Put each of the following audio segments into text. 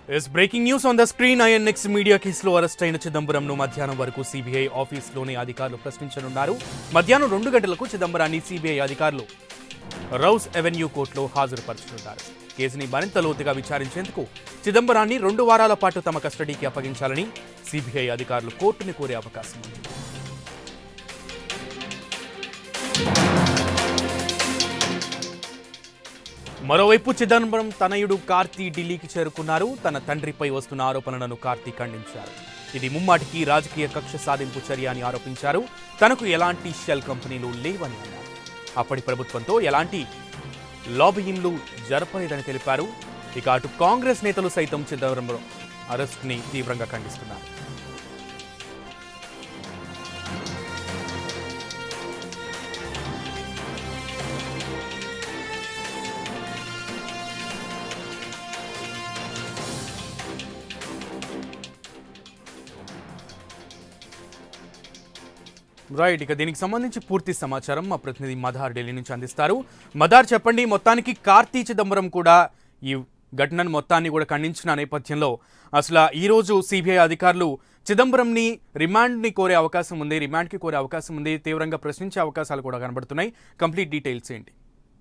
yes breaking news on the screen INX media కేసులో అరెస్ట్ అయిన చిదంబరంను మధ్యాహ్నం వరకు సిబిఐ ఆఫీస్లోని అధికారులు ప్రశ్నించనున్నారు మధ్యాహ్నం రెండు గంటలకు చిదంబరాన్ని సిబిఐ అధికారులు రౌస్ ఎవెన్యూ కోర్టులో హాజరుపరచనున్నారు కేసుని మరింత లోతుగా విచారించేందుకు చిదంబరాన్ని రెండు వారాల పాటు తమ కస్టడీకి అప్పగించాలని సిబిఐ అధికారులు కోర్టుని కోరే అవకాశం ఉంది మరోవైపు చిదంబరం తనయుడు కార్తీ ఢిల్లీకి చేరుకున్నారు తన తండ్రిపై వస్తున్న ఆరోపణలను కార్తీ ఖండించారు ఇది ముమ్మాటికి రాజకీయ కక్ష సాధింపు చర్య అని ఆరోపించారు తనకు ఎలాంటి షెల్ కంపెనీలు లేవని అన్నారు అప్పటి ప్రభుత్వంతో ఎలాంటి లాబియింగ్లు జరపలేదని తెలిపారు ఇక అటు కాంగ్రెస్ నేతలు సైతం చిదంబరం అరెస్ట్ని తీవ్రంగా ఖండిస్తున్నారు రైట్ ఇక దీనికి సంబంధించి పూర్తి సమాచారం మా ప్రతినిధి మదార్ ఢిల్లీ నుంచి అందిస్తారు మదార్ చెప్పండి మొత్తానికి కార్తీ చిదంబరం కూడా ఈ ఘటనను మొత్తాన్ని కూడా ఖండించిన నేపథ్యంలో అసలు ఈ రోజు సిబిఐ అధికారులు చిదంబరంని రిమాండ్ని కోరే అవకాశం ఉంది రిమాండ్కి కోరే అవకాశం ఉంది తీవ్రంగా ప్రశ్నించే అవకాశాలు కూడా కనబడుతున్నాయి కంప్లీట్ డీటెయిల్స్ ఏంటి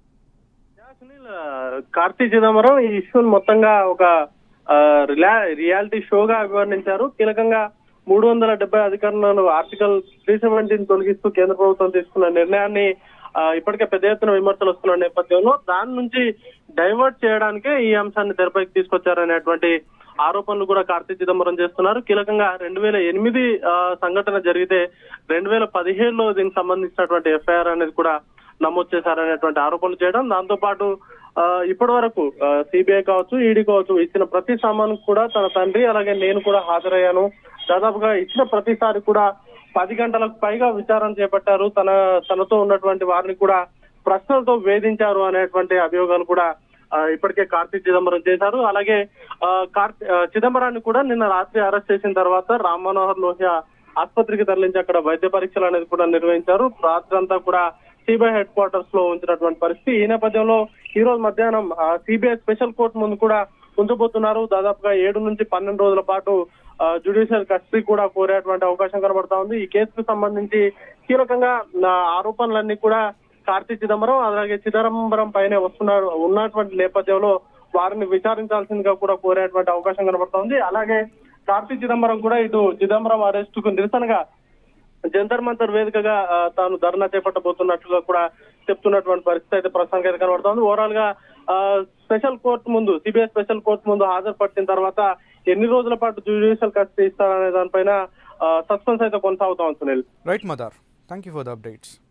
యా, సునీల్ ఆ, కార్తీ చిదంబరం ఈ ఇష్యూని మొత్తంగా ఒక ఆ, రిలా- రియాలిటీ షోగా అభివర్ణించారు కీలకంగా మూడు వందల డెబ్బై అధికారులను ఆర్టికల్ త్రీ సెవెంటీన్ తొలగిస్తూ కేంద్ర ప్రభుత్వం తీసుకున్న నిర్ణయాన్ని ఆ, ఇప్పటికే పెద్ద ఎత్తున విమర్శలు వస్తున్న నేపథ్యంలో దాని నుంచి డైవర్ట్ చేయడానికే ఈ అంశాన్ని తెరపైకి తీసుకొచ్చారనేటువంటి ఆరోపణలు కూడా కార్తీ చిదంబరం చేస్తున్నారు కీలకంగా రెండు వేల ఎనిమిది ఆ, సంఘటన జరిగితే రెండు వేల పదిహేడులో దీనికి సంబంధించినటువంటి ఎఫ్ఐఆర్ అనేది కూడా నమోదు చేశారనేటువంటి ఆరోపణలు చేయడం దాంతో పాటు ఆ, ఇప్పటి వరకు సిబిఐ కావచ్చు ఈడీ కావచ్చు ఇచ్చిన ప్రతి సామాను కూడా తన తండ్రి అలాగే నేను కూడా హాజరయ్యాను దాదాపుగా ఇచ్చిన ప్రతిసారి కూడా పది గంటలకు పైగా విచారణ చేపట్టారు తన తనతో ఉన్నటువంటి వారిని కూడా ప్రశ్నలతో వేధించారు అనేటువంటి అభియోగాలు కూడా ఆ, ఇప్పటికే కార్తీక్ చిదంబరం చేశారు అలాగే ఆ, కార్తీ ఆ, చిదంబరాన్ని కూడా నిన్న రాత్రి అరెస్ట్ చేసిన తర్వాత రామ్ మనోహర్ లోహియా ఆసుపత్రికి తరలించి అక్కడ వైద్య పరీక్షలు అనేది కూడా నిర్వహించారు రాత్రి అంతా కూడా సిబిఐ హెడ్ క్వార్టర్స్ లో ఉంచినటువంటి పరిస్థితి ఈ నేపథ్యంలో ఈ రోజు మధ్యాహ్నం సిబిఐ స్పెషల్ కోర్టు ముందు కూడా ఉంచబోతున్నారు దాదాపుగా ఏడు నుంచి పన్నెండు రోజుల పాటు జుడిషియల్ కస్టడీ కూడా కోరేటువంటి అవకాశం కనబడతా ఉంది ఈ కేసుకు సంబంధించి కీలకంగా ఆ, ఆరోపణలన్నీ కూడా కార్తీ చిదంబరం అలాగే చిదంబరం పైనే వస్తున్నారు ఉన్నటువంటి నేపథ్యంలో వారిని విచారించాల్సిందిగా కూడా కోరేటువంటి అవకాశం కనబడతా ఉంది అలాగే కార్తీ చిదంబరం కూడా ఇటు చిదంబరం అరెస్ట్ కు నిరసనగా జంతర్ మంతర్ వేదికగా ఆ, తాను ధర్నా చేపట్టబోతున్నట్లుగా కూడా చెప్తున్నటువంటి పరిస్థితి అయితే ప్రస్తుతానికి అయితే కనబడుతోంది ఓవరాల్ గా ఆ, స్పెషల్ కోర్టు ముందు సిబిఐ స్పెషల్ కోర్టు ముందు హాజరుపరిచిన తర్వాత ఎన్ని రోజుల పాటు జ్యుడిషియల్ కస్టడీ ఇస్తారనే దానిపైన సస్పెన్స్ అయితే కొనసాగుతా ఉంది సునీల్ రైట్ మదార్ thank you for the updates